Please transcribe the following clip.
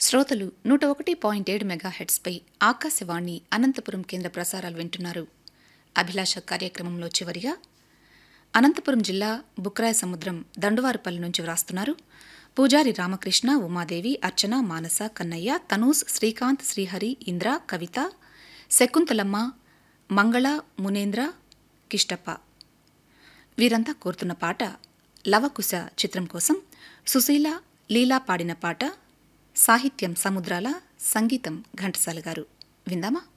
శ్రోతలు నూట ఒకటి పాయింట్ ఏడు మెగాహెడ్స్పై ఆకాశవాణి అనంతపురం కేంద్ర ప్రసారాలు వింటున్నారు అభిలాష కార్యక్రమంలో చివరిగా అనంతపురం జిల్లా బుక్రాయ సముద్రం దండువారుపల్లి నుంచి వ్రాస్తున్నారు పూజారి రామకృష్ణ ఉమాదేవి అర్చన మానస కన్నయ్య తనూస్ శ్రీకాంత్ శ్రీహరి ఇంద్ర కవిత శకుంతలమ్మ మంగళ మునేంద్ర కిష్టప్ప వీరంతా కోరుతున్న పాట లవకుశ చిత్రం కోసం సుశీల లీలా పాడిన పాట సాహిత్యం సముద్రాల సంగీతం ఘంటసాల గారు విందామా